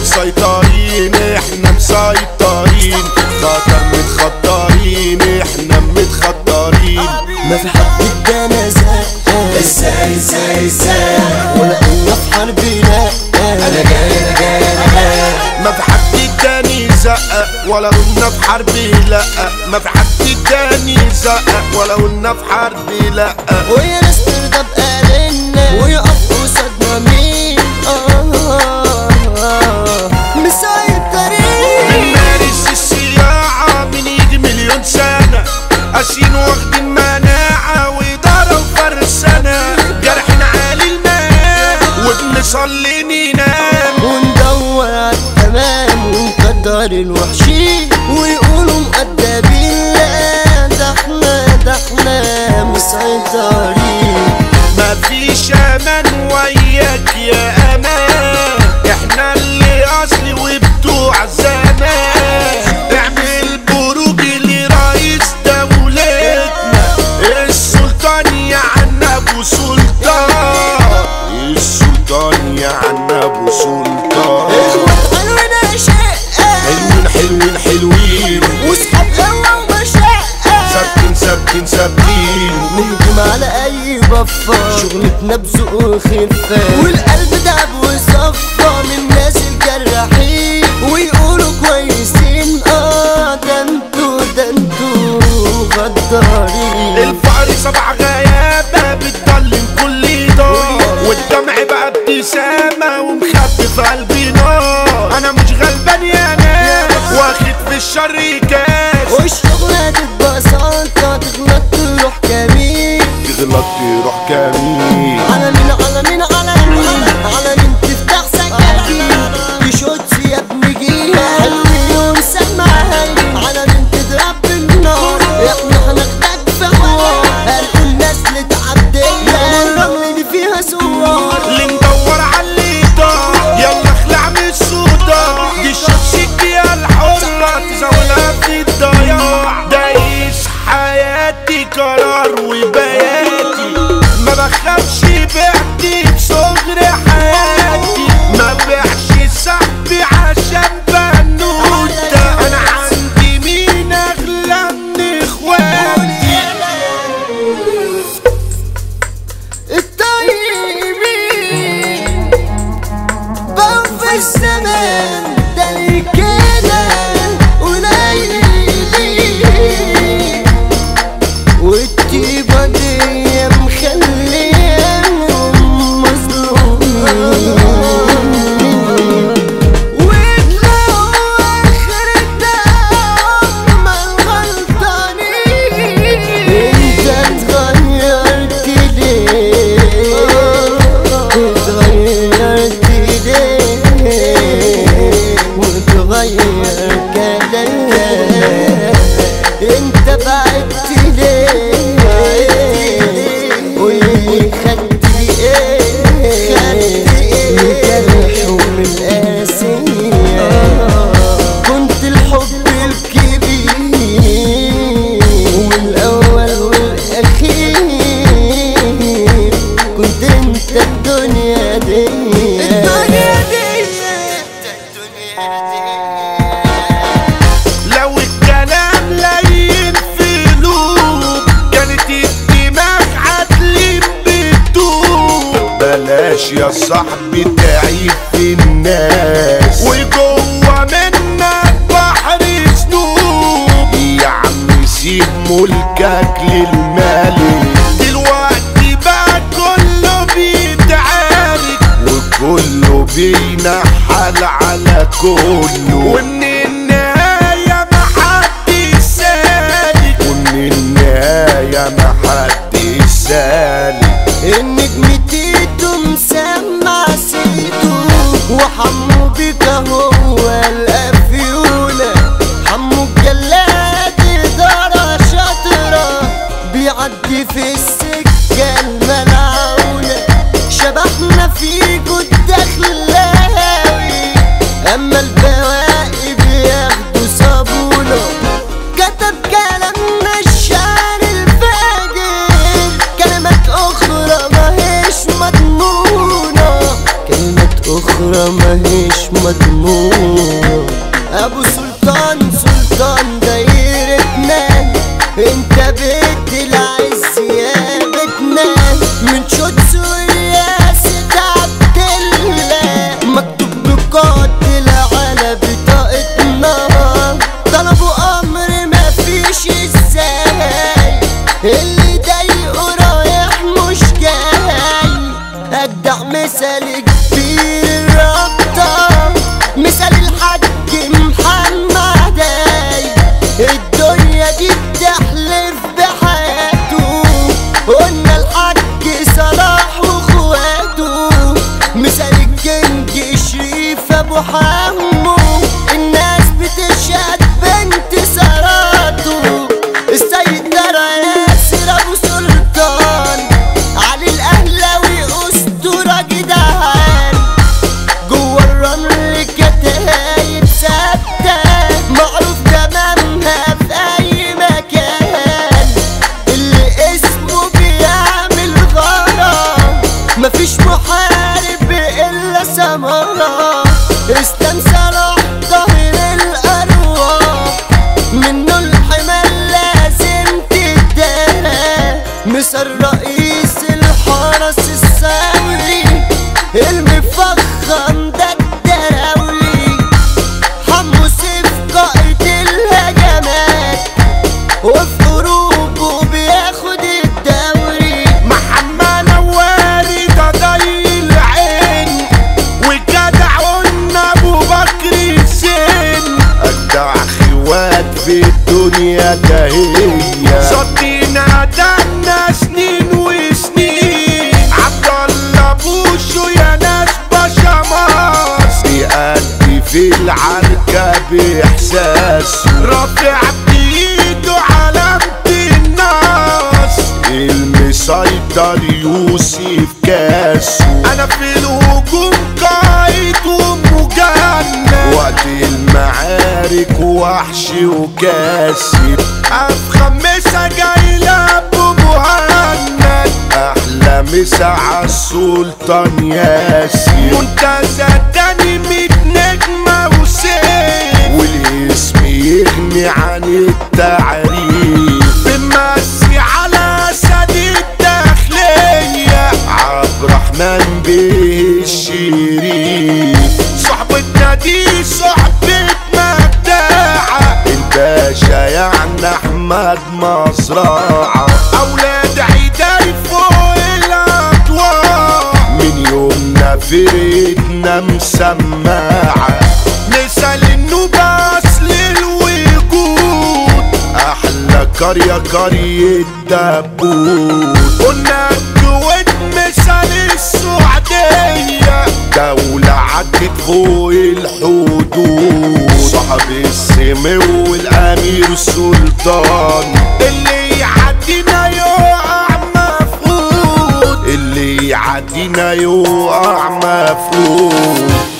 مسيطرين احنا مسيطرين خطر متخطرين احنا متخطرين ما في حد ادانا زق ازاي ازاي ازاي ولا قلنا في حرب لا انا جاي انا جاي انا جاي ما في حد تاني زقق ولا قلنا في حرب لا ما في حد تاني زقق ولا قلنا في حرب لا ويا ناس ترضى بقالنا ويقف قصادنا مين آه مسيطرين بنمارس السياعة من يجي مليون سنة قاسيين واخدين مناعة وإدارة وفرسانة جرحين عالي الماء وبنصلي ننام وندور على التمام ونقدر الوحشين ويقولوا مؤدبين لا ده احنا ده احنا مسيطرين مفيش امان وياك يا امان احنا اللي اصلي وبتوع زمان اعمل بروج لرئيس دولتنا السلطان يا عن ابو سلطان السلطان يا عن ابو سلطان حلونا شقة حلوين حلوين حلوين وصحاب قوة ومشقة ثابتين ثابتين ثابتين نهجم على اي بفة شغلتنا بذوق وخفة والقلب تعب وصفى من ناس الجراحين ويقولوا كويسين اه ده انتوا ده انتوا غدارين الفقر سبع غيابة بتضلم كل دار والدمع بقى ابتسامة ومخبي في قلبي نار أنا مش غلبان يا ناس واخد في الشر كاس والشغلة ببساطة تغلط تروح كمين تغلط تروح كمين على مين على مين على مين على مين تفتح سكاكين بشوتس يا ابن جيها حلوين ومسمعها على مين تضرب بالنار احنا هناخدك في حوار هنقول ناس لتعدينا الرمل دي فيها سوار اللي ندور على اللي ضاع يلا اخلع من الصداع دي الشخصية الحرة تزاولها في الضياع دايس حياتي قرار وبياتي ما بخافش بعتي بصغر حياتي ما بيعش صاحبي عشان بنوتة انا عندي مين اغلى من اخواتي الطيبين بقوا في الزمان ده اللي كده قليلين والطيبة دي مخليهم مظلومين ويطلعوا آخرتها هم الغلطانين انت اتغيرت ليه اتغيرت ليه وتغير كلامك انت بعدت ليه واللي خدت ايه من جرح ومن قاسية كنت الحب الكبير والاول والاخير كنت انت الدنيا دي الدنيا دي لو الكلام لين في قلوب كانت الدماغ عدل بتدوب بلاش يا صاحبي تعيب في الناس وجوه منك بحر ذنوب يا عم سيب ملكك للمالك دلوقتي بقى كله بيتعارك وكله بينحل على كله ومن النهاية محدش سالك ومن النهاية محدش سالك النجم تيتو مسمع سيتو وحمو بيك هو القفيولة حمو الجلاد إدارة شاطرة بيعدي في السكة الملعونة شبحنا فيكو الدخلاوي أما البواقي بياخدوا صابونة كتب كلامنا الشعر الفاجر كلمات أخرى ماهيش مضمونة كلمات أخرى الصورة ماهيش مضمون ابو سلطان سلطان دايرتنا انت بيت العز يا بيتنا من شوت سورياسة عبد الله مكتوب بقاتل على بطاقتنا طلبوا امر مفيش ازاي اللي ضايقه رايح مش جاي اجدع مثال كبير الرابطة مثال الحاج محمد عاي. الدنيا دي بتحلف بحياته قلنا الحاج صلاح واخواته مثال الجنج شريف ابو حمو الناس بتشهد بانتصاراته السيد ترى ياسر ابو سلطان علي الاهلاوي اسطوره جدعان جوه الرمل كتايب ثابته معروف تمامها في اي مكان اللي اسمه بيعمل غرام مفيش محارب الا سمرة اسلام صلاح ظهر الارواح منه الحمل لازم تدارى مصر رئيس الحرس الثوري المفخم ده الدراولي حمو سيف قائد الهجمات وفي هروبه بياخد الدوري محمد نواري ده ضي العين والجدع قلنا ابو بكر الزين اجدع خوات في الدنيا ده هي صدينا دنا سنين وسنين عبد الله بوشو يا ناس بشماس بيأدي في العركة بإحساس رافع بإيده علامة الناس المسيطر يوسف كاسو انا في الهجوم قايد ومجند وقت المعارك وحش وكاسب افخم مسا جاي لابو مهند احلى مسا عالسلطان ياسين منتزه تاني ميت نجمة وسيف والاسم يغني عن التعريف بمسي على سد الداخلية عبد الرحمن بيه الشريف صحبتنا دي صحبة مبدعة الباشا يعني احمد مزرعة اولاد عيداي فوق الاطوار من يومنا فرقتنا مسماعة مثال النوبة اصل الوجود احلى قرية قرية دبوت قلنا الكويت مثال السعودية دولة عدت فوق الحدود صاحب السمو والامير السلطان اللي يعدينا يقع مفقود اللي يعدينا يقع مفقود